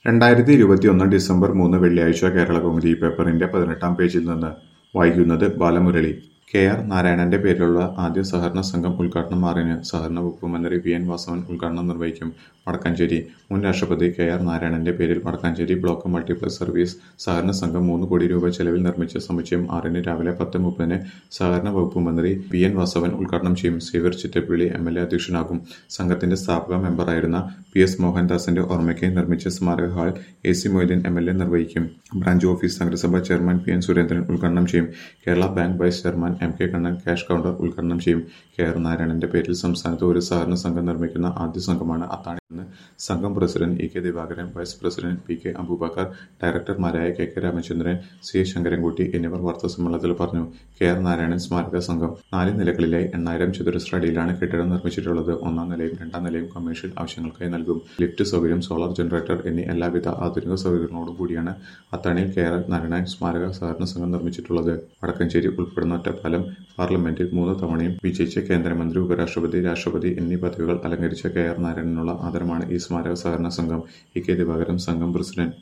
രണ്ടായിരത്തി ഇരുപത്തിയൊന്ന് ഡിസംബർ മൂന്ന് വെള്ളിയാഴ്ച കേരളകൗമുദി പേപ്പറിന്റെ പതിനെട്ടാം പേജിൽ നിന്ന് വായിക്കുന്നത് ബാലമുരളി കെ ആർ നാരായണന്റെ പേരിലുള്ള ആദ്യ സഹകരണ സംഘം ഉദ്ഘാടനം ആറിന് സഹകരണ വകുപ്പ് മന്ത്രി വി എൻ വാസവൻ ഉദ്ഘാടനം നിർവഹിക്കും വടക്കാഞ്ചേരി മുൻ രാഷ്ട്രപതി കെ ആർ നാരായണന്റെ പേരിൽ വടക്കാഞ്ചേരി ബ്ലോക്ക് മൾട്ടിപ്ലക്സ് സർവീസ് സഹകരണ സംഘം മൂന്ന് കോടി രൂപ ചെലവിൽ നിർമ്മിച്ച സമുച്ചയം ആറിന് രാവിലെ പത്ത് മുപ്പതിന് സഹകരണ വകുപ്പ് മന്ത്രി വി എൻ വാസവൻ ഉദ്ഘാടനം ചെയ്യും Xavier Chittappilly M L A അധ്യക്ഷനാകും സംഘത്തിന്റെ സ്ഥാപക മെമ്പറായിരുന്ന പി എസ് മോഹൻദാസിന്റെ ഓർമ്മയ്ക്ക് നിർമ്മിച്ച സ്മാരക hall A C Moideen M L A നിർവഹിക്കും ബ്രാഞ്ച് ഓഫീസ് നഗരസഭ ചെയർമാൻ പി എൻ സുരേന്ദ്രൻ ഉദ്ഘാടനം ചെയ്യും Kerala bank vice chairman M K Kannan cash counter ഉദ്ഘാടനം ചെയ്യും കെ ആർ നാരായണന്റെ പേരിൽ സംസ്ഥാനത്ത് ഒരു സഹകരണ സംഘം നിർമ്മിക്കുന്ന ആദ്യ സംഘമാണ് അത്താണിയെന്ന് സംഘം president E K Divakaran vice president P K Aboobacker ഡയറക്ടർമാരായ K K Ramachandran C A Sankarankutty എന്നിവർ വാർത്താസമ്മേളനത്തിൽ പറഞ്ഞു കെ ആർ നാരായണൻ സ്മാരക സംഘം നാല് നിലകളിലായി എണ്ണായിരം ചതുരശ്ര അടിയിലാണ് കെട്ടിടം നിർമ്മിച്ചിട്ടുള്ളത് ഒന്നാം നിലയും രണ്ടാം നിലയും കമേഴ്ഷ്യൽ ആവശ്യങ്ങൾക്കായി നൽകും ലിഫ്റ്റ് സൗകര്യം സോളാർ ജനറേറ്റർ എന്നീ എല്ലാവിധ ആധുനിക സൗകര്യങ്ങളോടും കൂടിയാണ് അത്താണിയിൽ കെ ആർ നാരായണൻ സ്മാരക സഹകരണ സംഘം നിർമ്മിച്ചിട്ടുള്ളത് വടക്കഞ്ചേരി ഉൾപ്പെടുന്ന ഒറ്റപ്പാലം പാർലമെന്റിൽ മൂന്ന് തവണയും വിജയിച്ച കേന്ദ്രമന്ത്രി ഉപരാഷ്ട്രപതി രാഷ്ട്രപതി എന്നീ പദവികൾ അലങ്കരിച്ച കെ ആർ നാരായണനുള്ള ആദരമാണ് ഈ സ്മാരക സഹകരണ സംഘം ഇ കെ ദിവാകരൻ സംഘം പ്രസിഡന്റ്